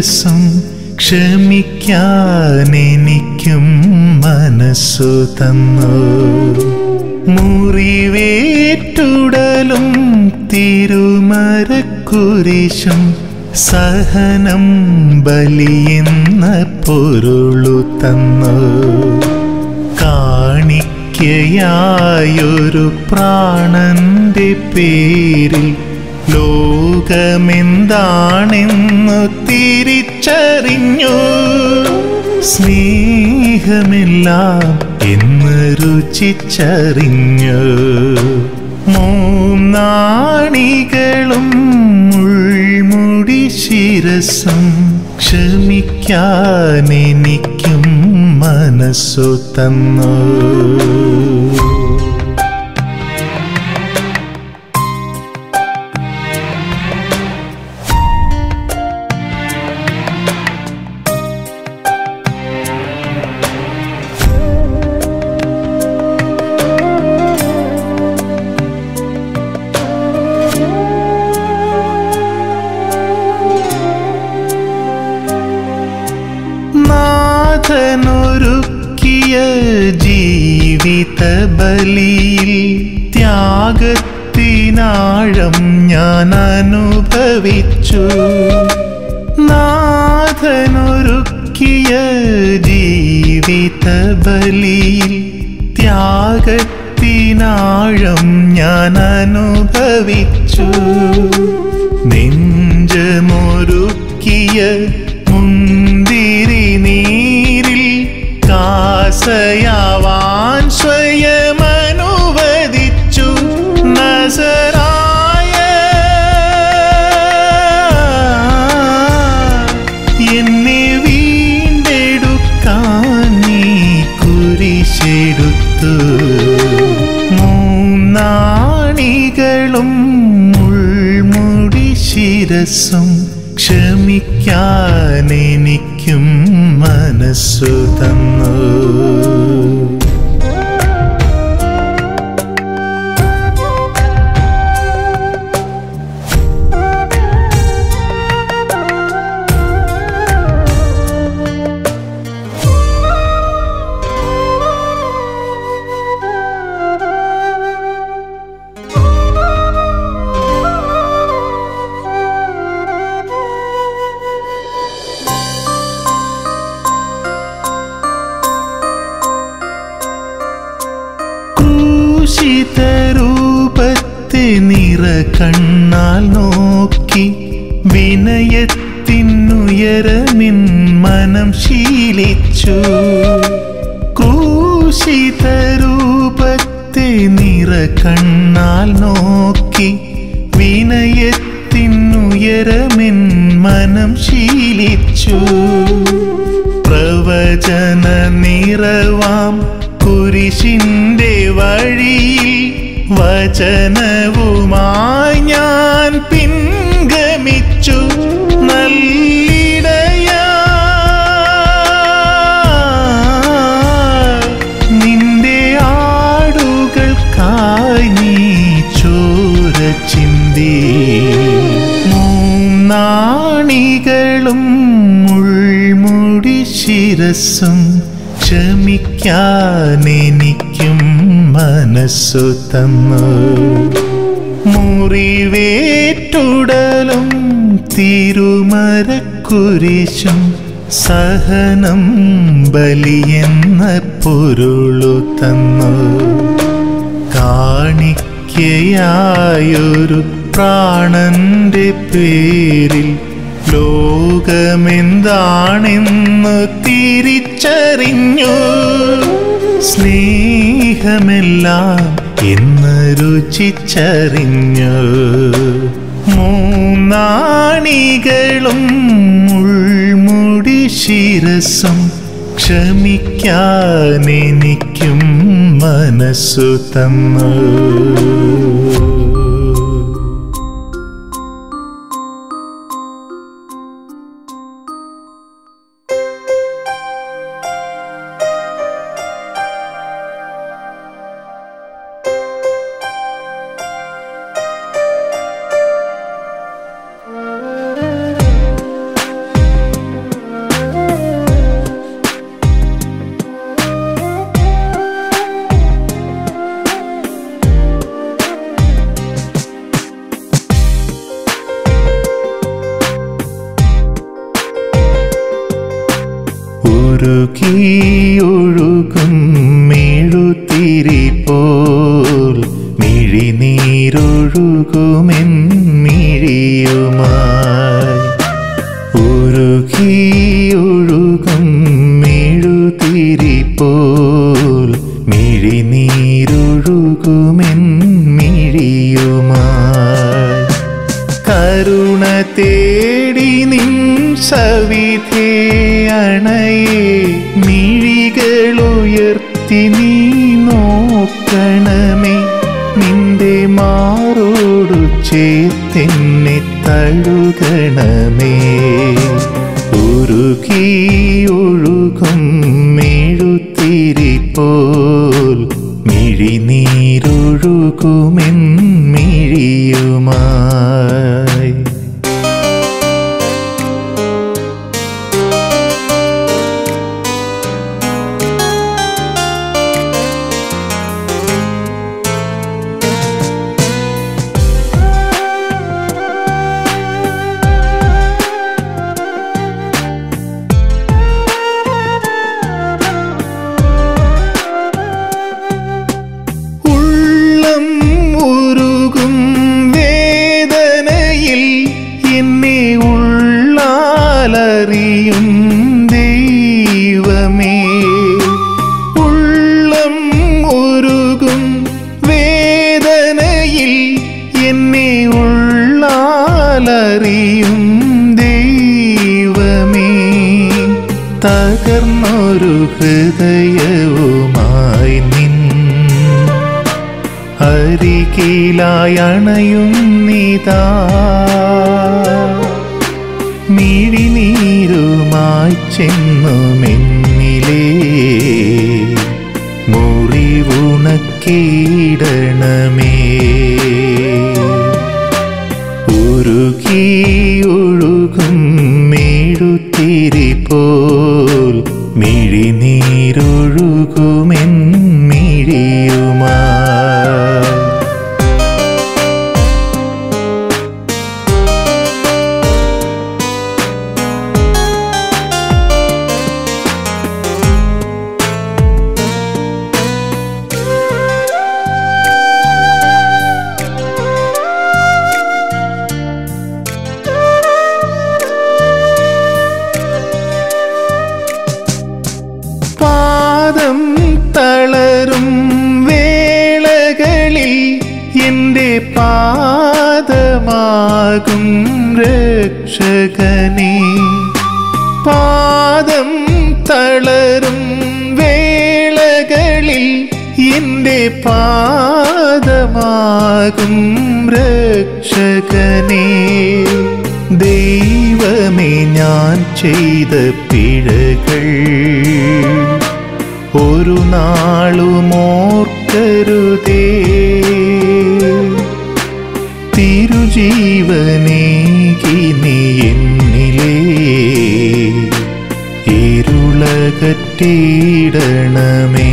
ശിരസും ക്ഷമിക്കാൻ എനിക്കും മനസ്സു തന്നു മുറിവേറ്റുടലും തിരുമരക്കുരിശും സഹനം ബലിയെന്ന പൊരുളു തന്നു കാണിക്കയായൊരു പ്രാണന്റെ പേരിൽ ലോകമെന്താണെന്നു തിരിച്ചറിഞ്ഞു സ്നേഹമെല്ലാം എന്ന് രുചിച്ചറിഞ്ഞു മൂന്നാണികളും മുൾമുടി ശിരസും ക്ഷമിക്കാൻ എനിക്കും മനസ്സു തന്നു നാഥനൊരുക്കിയ ജീവിത ബലിയിൽ ത്യാഗത്തിനാഴം ഞാൻ അനുഭവിച്ചു നാഥനൊരുക്കിയ ജീവിത ബലിയിൽ ത്യാഗത്തിനാഴം ഞാൻ അനുഭവിച്ചു നെഞ്ചമൊരുക്കിയ മുന്തിരി നീരിൽ കാസയാവാൻ സ്വയമനുവദിച്ചു നസറായ എന്നെ വീണ്ടെടുക്കാൻ നീ കുരിശെടുത്തു മൂന്നാണികളും മുൾമുടി ശിരസും ക്ഷമിക്കാൻ എനിക്കും മനസ്സു തന്നു ക്രൂശിതരൂപത്തെ നിറ കണ്ണാൽ നോക്കി വിനയത്തിനുയരമിൻ മനം ശീലിച്ചു ക്രൂശിതരൂപത്തെ നിറ കണ്ണാൽ നോക്കി വിനയത്തിനുയരമിൻ മനം ശീലിച്ചു പ്രവചന നിറവാം കുരിശിന്റെ വഴിയിൽ വചനവുമായി ഞാൻ പിൻഗമിച്ചു നല്ലിടയാ നിന്റെ ആടുകൾക്കായി നീ ചോര ചിന്തി മൂന്നാണികളും മുൾമുടി ശിരസും ക്ഷമിക്കാൻ എനിക്കും മനസ്സു തന്നു മുറിവേറ്റുടലും തിരുമരക്കുരിശും സഹനം ബലിയെന്ന പൊരുളു തന്നു കാണിക്കയായൊരു പ്രാണന്റെ പേരിൽ ലോകമെന്താണെന്ന് തിരിച്ചറിഞ്ഞു സ്നേഹമെല്ലാം എന്ന് രുചിച്ചറിഞ്ഞു മൂന്നാണികളും മുൾമുടി ശിരസും ക്ഷമിക്കാൻ എനിക്കും മനസ്സു തന്നു ഉരുകിയൊഴുകും മെഴുതിരി പോൽ മിഴിനീരൊഴുകുമെൻ മിഴിയുമായി ഉരുകിയൊഴുകും മെഴുതിരി പോൽ മിഴിനീരൊഴുകുമെൻ മിഴിയുമായി കരുണ തേടി നിൻ സവിധേ അണയെ മിഴികളുയർത്തി നീ നോക്കണമേ നിന്റെ മാറോടു ചേർത്തെന്നെ തഴുകണമേ ഉരുകി ഒഴുകും മെഴുത്തിരി പോൽ മിഴിനീരൊഴുകുമെൻ മിഴിയുമായി ഉള്ളം ഉരുകും വേദനയിൽ എന്നെ ഉള്ളാലറിയും ദൈവമേ ഉള്ളം ഉരുകും വേദനയിൽ എന്നെ ഉള്ളാലറിയും ദൈവമേ തകർന്നൊരു ഹൃദയവുമായി നിൻ അരികിലായി അണയും നീതാ മിഴിനീരുമായി ചെന്നുമെന്നിലേ മുറിവുണക്കിടണമേ ഉരുകി ഒഴുകും മെഴുത്തിരി പോൽ മിഴിനീരൊഴുകുമെൻ മിഴിയുമായി പാദം തളരും വേളകളിൽ എൻ്റെ പാദമാകും രക്ഷകനെ പാദം തളരും വേളകളിൽ എൻ്റെ പാദമാകും രക്ഷകനെ ദൈവമേ ഞാൻ ചെയ്ത പിഴകൾ ഒരു നാളും ഓർക്കരുതേ തിരുജീവനേകി നീ എന്നിലേ ഇരുളകറ്റിയിടണമേ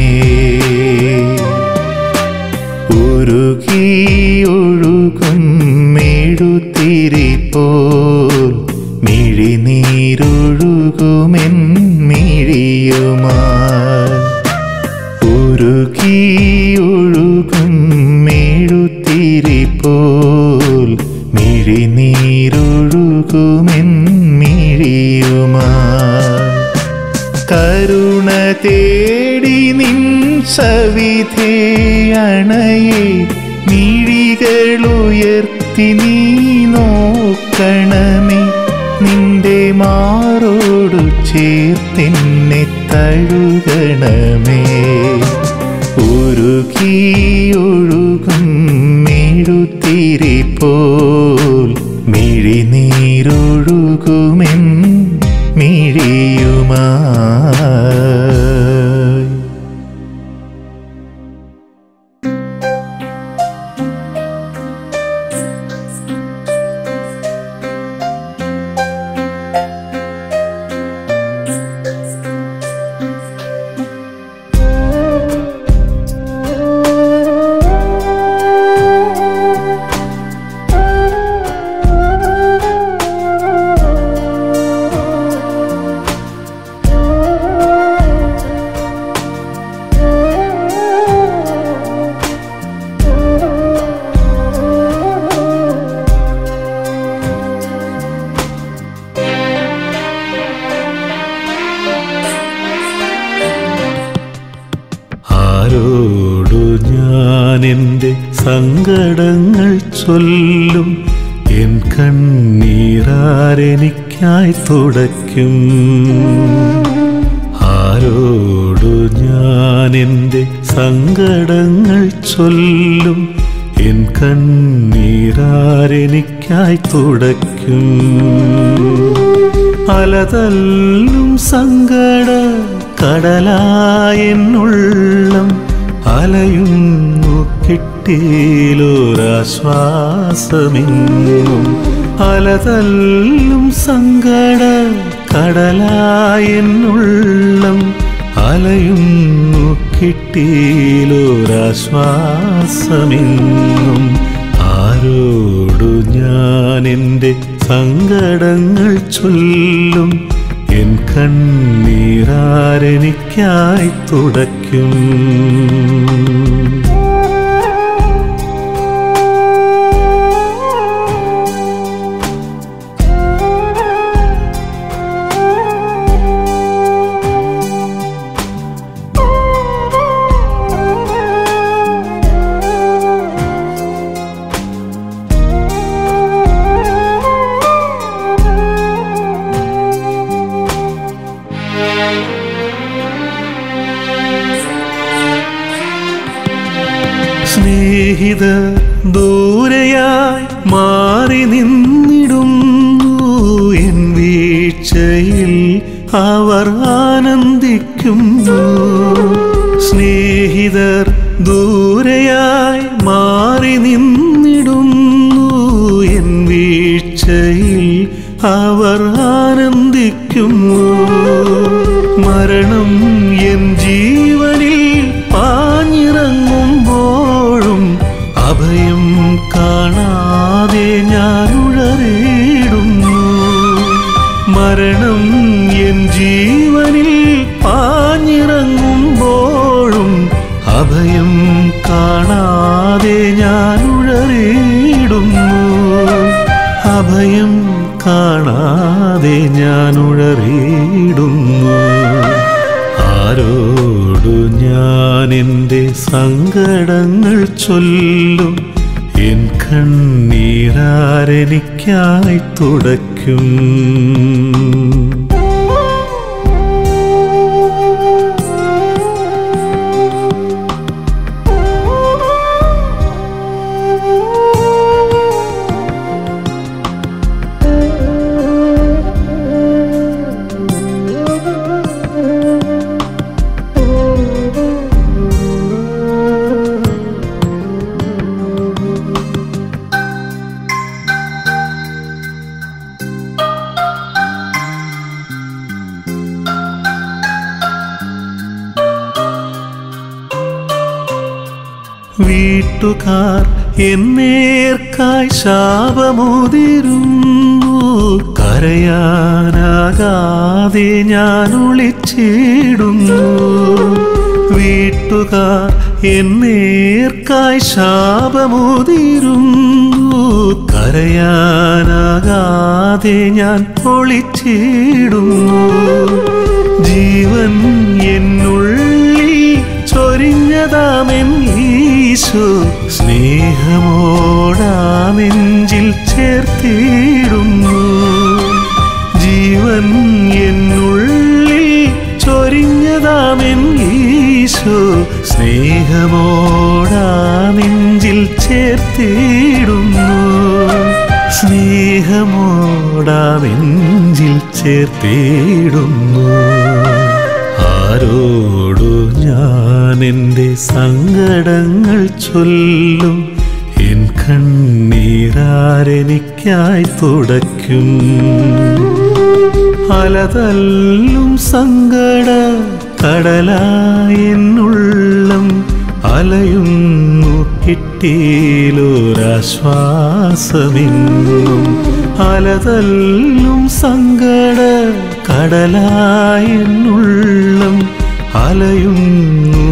ഉരുകി ഒഴുകും മെഴുത്തിരി പോൽ മിഴിനീരൊഴുകുമെൻ മിഴിയുമായി ഉരുകി ഒഴുകും മെഴുത്തിരി പോൽ മിഴിനീരൊഴുകുമെൻ മിഴിയുമായി കരുണ തേടി നിൻ സവിധേ അണയെ മിഴികളുയർത്തി നീ നോക്കണമേ നിന്റെ മാറോടു ചേർത്തെന്നെ തഴുകണമേ ഉരുകി ഒഴുകും മെഴുത്തിരി പോൽ മിഴിനീരൊഴുകുമെൻ മിഴിയുമായി ആ ആരോടു ഞാൻ എൻ്റെ സങ്കടങ്ങൾ ചൊല്ലും എൻ കണ്ണീരാരെനിക്കായി തുടയ്ക്കും ആരോടു ഞാൻ എൻ്റെ സങ്കടങ്ങൾ ചൊല്ലും എൻ കണ്ണീരാരെനിക്കായി തുടയ്ക്കും അലതല്ലും സങ്കട കടലായെന്നുള്ളം അലയുന്നു കിട്ടിയിലൊരാശ്വാസമെങ്ങും അലതല്ലും സങ്കട കടലായെന്നുള്ളം അലയുന്നു കിട്ടിയിലൊരാശ്വാസമെങ്ങും ആരോടു ഞാൻ എൻ്റെ സങ്കടങ്ങൾ ചൊല്ലും എൻ കണ്ണീരാരെനിക്കായി തുടയ്ക്കും സ്നേഹിത ദൂരയായി മാറി നിന്നിടുന്നു എൻ വീഴ്ചയിൽ അവർ ആനന്ദിക്കുന്നു സ്നേഹിതർ ദൂരയായി മാറി നിന്നിടുന്നു എൻ വീഴ്ചയിൽ അവർ ആനന്ദിക്കുന്നു മരണം എൻ ജീവനിൽ പാഞ്ഞിറങ്ങുമ്പോഴും അഭയം കാണാതെ ഞാൻ ഉഴറിയിടുന്നു മരണം എൻ ജീവനിൽ പാഞ്ഞിറങ്ങുമ്പോഴും അഭയം കാണാതെ ഞാൻ ഉഴറിയിടുന്നു അഭയം കാണാതെ ഞാൻ ഉഴറിയിടുന്നു ആരോടു ഞാൻ എൻ്റെ സങ്കടങ്ങൾ ചൊല്ലും എൻ കണ്ണീരാരെനിക്കായി തുടയ്ക്കും വീട്ടുകാർ എന്നേർക്കായി ശാപമുതിരുന്നു കരയാനാകാതെ ഞാൻ ഒളിച്ചിടുന്നു വീട്ടുകാർ എന്നേർക്കായി ശാപമുതിരുന്നു കരയാനാകാതെ ഞാൻ ഒളിച്ചിടുന്നു ജീവൻ എന്നുള്ളിൽ ചൊരിഞ്ഞതാമെൻ ഈശോ സ്നേഹമോടാ നെഞ്ചിൽ ചേർത്തിടുന്നു ജീവൻ എന്നുള്ളിൽ ചൊരിഞ്ഞതാമെൻ ഈശോ സ്നേഹമോടാ നെഞ്ചിൽ ചേർത്തിടുന്നു സ്നേഹമോടാ നെഞ്ചിൽ ചേർത്തിടുന്നു ആരോടു ഞാൻ എൻ്റെ സങ്കടങ്ങൾ ചൊല്ലും എൻ കണ്ണീരാരെനിക്കായി തുടയ്ക്കും അലതല്ലും സങ്കട കടലായെന്നുള്ളം അലയുന്നു കിട്ടിയിലൊരാശ്വാസമെന്നും അലതല്ലും സങ്കട കടലായെന്നുള്ളം അലയുന്നു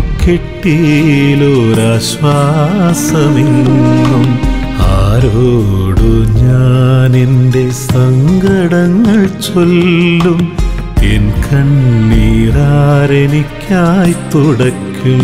കിട്ടിയിലൊരാശ്വാസമെന്നും ആരോടു ഞാൻ എൻ്റെ സങ്കടങ്ങൾ ചൊല്ലും എൻ കണ്ണീരാരെനിക്കായി തുടയ്ക്കും ഒരിക്കൽ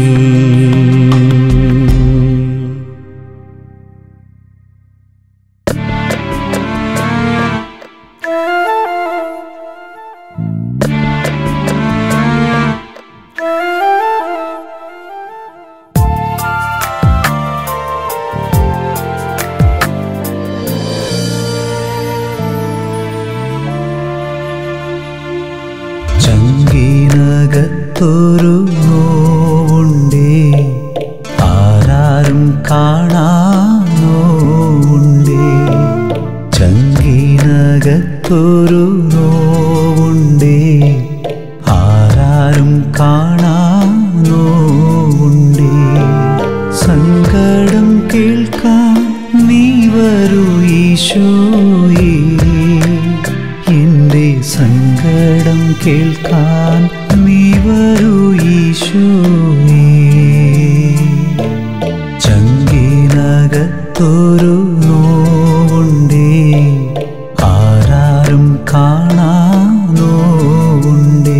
ചങ്കീനകത്തൊരു നോവുണ്ടേ ആരാരും കാണാനോവുണ്ടേ ചങ്കീനകത്തൊരു നോവുണ്ടേ ആരാരും കാണാനോവുണ്ടേ സങ്കടം കേൾക്കാൻ നീ വരൂ ഈശോയേ എന്റെ സങ്കടം കേൾക്കാൻ നീ വരൂ ഈശോയേ ചങ്കിനകത്തൊരു നോവുണ്ടേ ആരാരും കാണാനോവുണ്ടേ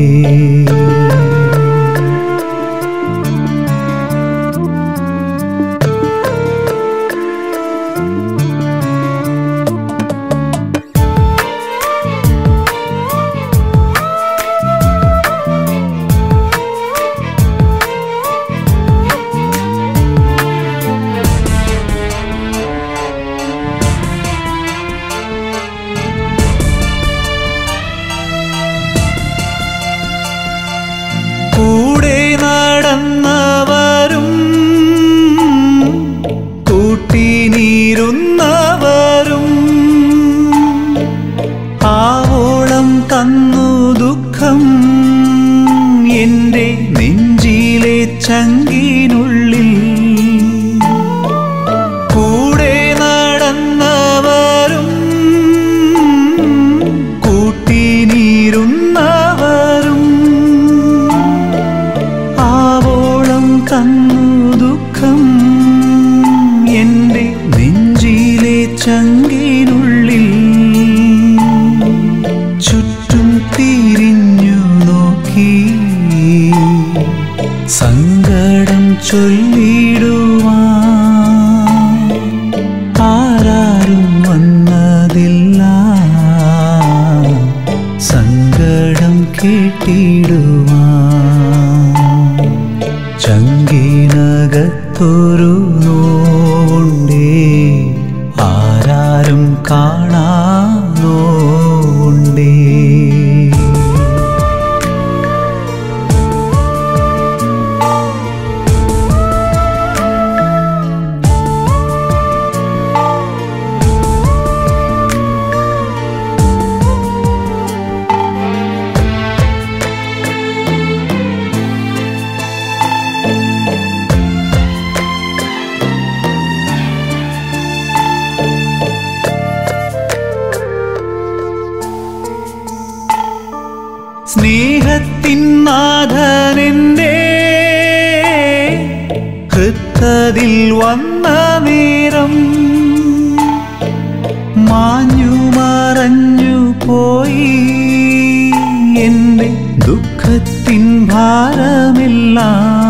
കൂടെ നടന്നവരും കൂട്ടിനീരുന്നവരും ആവോളം തന്നു ദുഃഖം എൻ്റെ നെഞ്ചിലെ ചങ്കിനുള്ളിൽ കൂടെ നടന്നവരും കൂട്ടിനീരുന്നവരും ആവോളം തന്നു ദുഃഖം എൻ്റെ നെഞ്ചിലെ ചങ്കിനുള്ളിൽ ചുറ്റും തിരിഞ്ഞു നോക്കി സങ്കടം ചൊല്ലിടുവാൻ ആരാരും വന്നതില്ല സങ്കടം കേട്ടിടുവാൻ ചങ്കിനകത്തൊരു നോവുണ്ടേ ആരാരും കാണാനോവുണ്ടേ സ്നേഹത്തിൻ നാഥനെന്റെ ഹൃത്തതിൽ വന്ന നേരം മാഞ്ഞു മറഞ്ഞു പോയി എൻ്റെ ദുഃഖത്തിൻ ഭാരമെല്ലാം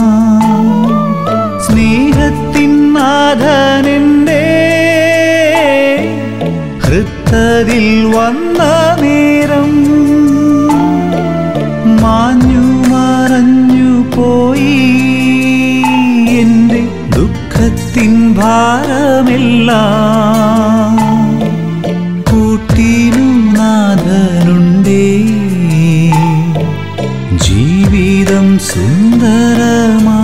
സ്നേഹത്തിൻ നാഥനെന്റെ ഹൃത്തതിൽ വന്ന നേരം മാഞ്ഞു മറഞ്ഞു പോയി എൻ്റെ ദുഃഖത്തിൻ ഭാരമെല്ലാം കൂട്ടിനു നാഥനുണ്ടേ ജീവിതം സുന്ദരമാ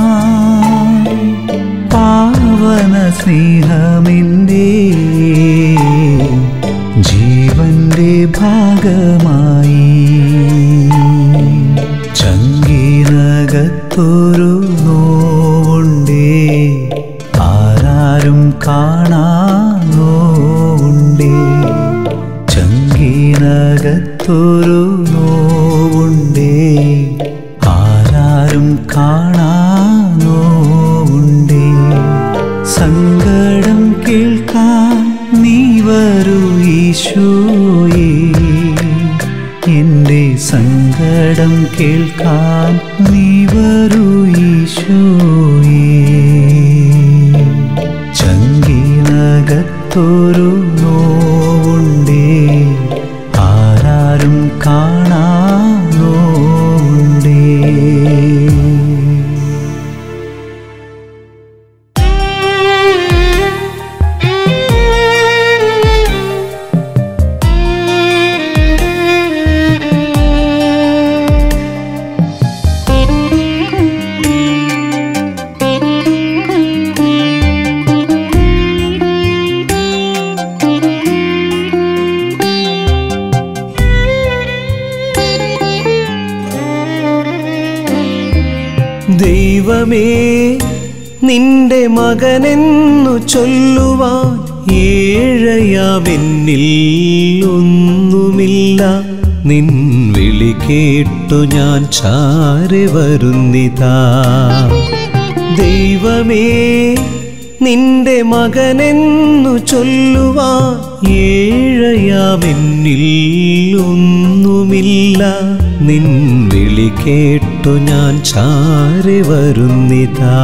പാവന സ്നേഹമിൻ്റെ ജീവന്റെ ഭാഗമായി ചങ്കീനകത്തൊരു നോവുണ്ടേ ആരാരും കാണാനോവുണ്ടേ ചങ്കീനകത്തൊരു നോവുണ്ടേ ആരാരും കാണാനോവുണ്ടേ സങ്കടം കേൾക്കാൻ സങ്കടം കേൾക്കാൻ നീ വരൂ ഈശോയേ ചങ്കിനകത്തൊരു നോവുണ്ടേ ആരാരും കാണാ നോവുണ്ടേ ദൈവമേ നിന്റെ മകനെന്നു ചൊല്ലുവാൻ ഏഴയാമെന്നിൽ ഒന്നുമില്ല നിൻ വിളി കേട്ടു ഞാൻ ചാരെ വരുന്നിതാ ദൈവമേ നിന്റെ മകനെന്നു ചൊല്ലുവാൻ ഏഴയാമെന്നിൽ ഒന്നുമില്ല നിൻ വിളി കേട്ടു ഞാൻ ചാരി വരുന്നിതാ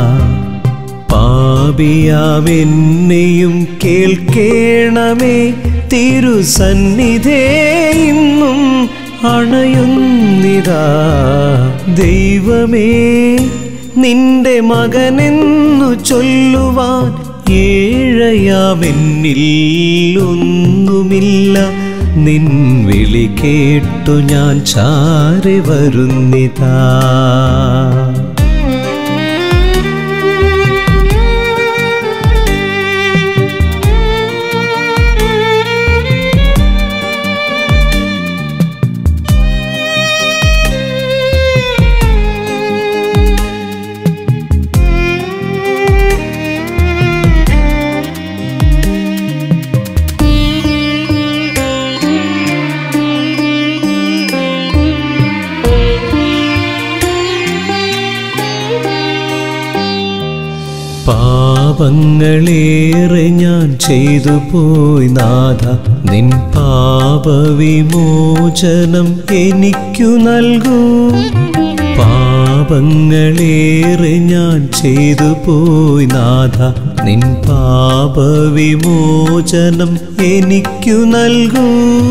പാപിയാമെന്നെയും കേൾക്കേണമേ തിരുസന്നിധേ ഇന്നും അണയുന്നിതാ ദൈവമേ നിന്റെ മകനെന്നു ചൊല്ലുവാൻ ഏഴയാമെന്നിൽ ഒന്നുമില്ല നിൻ വിളി കേട്ടു ഞാൻ ചാരി വരുന്നിതാ പാപങ്ങളേറെ ഞാൻ ചെയ്തു പോയി നാഥ നിൻ പാപവിമോചനം എനിക്കു നൽകൂ പാപങ്ങളേറെ ഞാൻ ചെയ്തു പോയി നാഥ നിൻ പാപവിമോചനം എനിക്കു നൽകൂ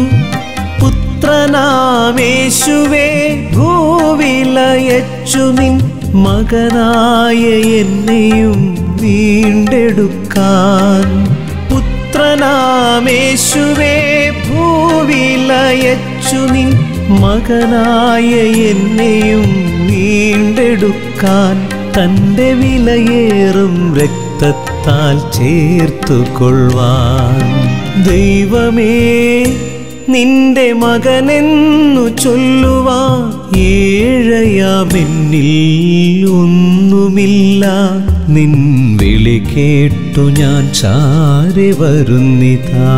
പുത്രനാമേശുവേ ഭൂവിലയച്ചു നിൻ മകനായ എന്നെയും വീണ്ടെടുക്കാൻ പുത്രനാമേശുവേ ഭൂവിലയച്ചു നിൻ മകനായ എന്നെയും വീണ്ടെടുക്കാൻ തൻ്റെ വിലയേറും രക്തത്താൽ ചേർത്തുകൊള്ളുവാൻ ദൈവമേ നിന്റെ മകനെന്നു ചൊല്ലുവാൻ ഏഴയാമെന്നിൽ ഒന്നുമില്ല നിൻ വിളി കേട്ടു ഞാൻ ചാരി വരുന്നിതാ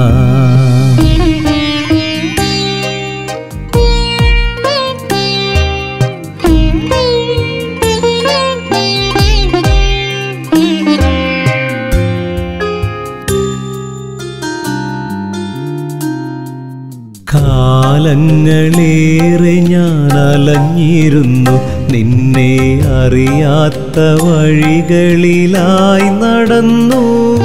കാലങ്ങളേറെ ഞാൻ അലഞ്ഞിരുന്നു നിന്നെ അറിയാത്ത വഴികളിലായി നടന്നു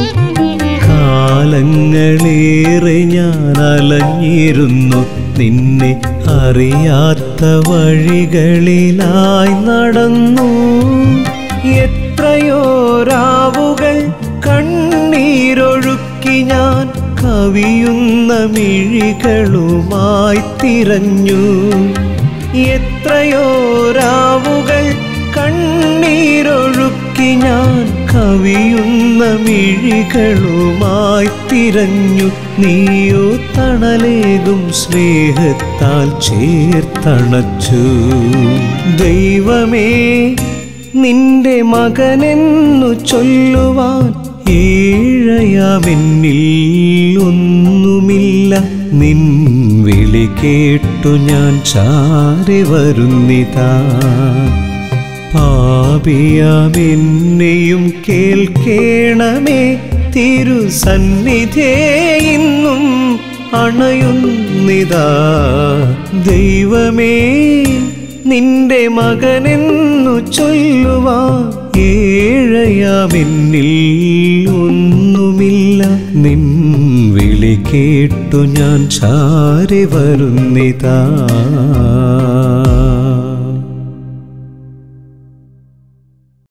കാലങ്ങളേറെ ഞാൻ അലഞ്ഞിരുന്നു നിന്നെ അറിയാത്ത വഴികളിലായി നടന്നു എത്രയോ രാവുകൾ കണ്ണീരൊഴുക്കി ഞാൻ കവിയുന്ന മിഴികളുമായി തിരഞ്ഞു എത്രയോ രാവുകൾ കണ്ണീരൊഴുക്കി ഞാൻ കവിയുന്ന മിഴികളുമായി തിരഞ്ഞു നീയോ തണലേകും സ്നേഹത്താൽ ചേർത്തണച്ചു ദൈവമേ നിന്റെ മകനെന്നു ചൊല്ലുവാൻ ഏഴയാമെന്നിൽ ഒന്നുമില്ല നിൻ വിളി കേട്ടു ഞാൻ ചാരി വരുന്നിതാ പാപിയാമെന്നെയും കേൾക്കേണമേ തിരുസന്നിധേ ഇന്നും അണയുന്നിതാ ദൈവമേ നിന്റെ മകനെന്നു ചൊല്ലുവാ ഏഴയാമെന്നിൽ ഒന്നുമില്ല നിൻ വിളി കേട്ടു ഞാൻ ചാരി വരുന്നിതാ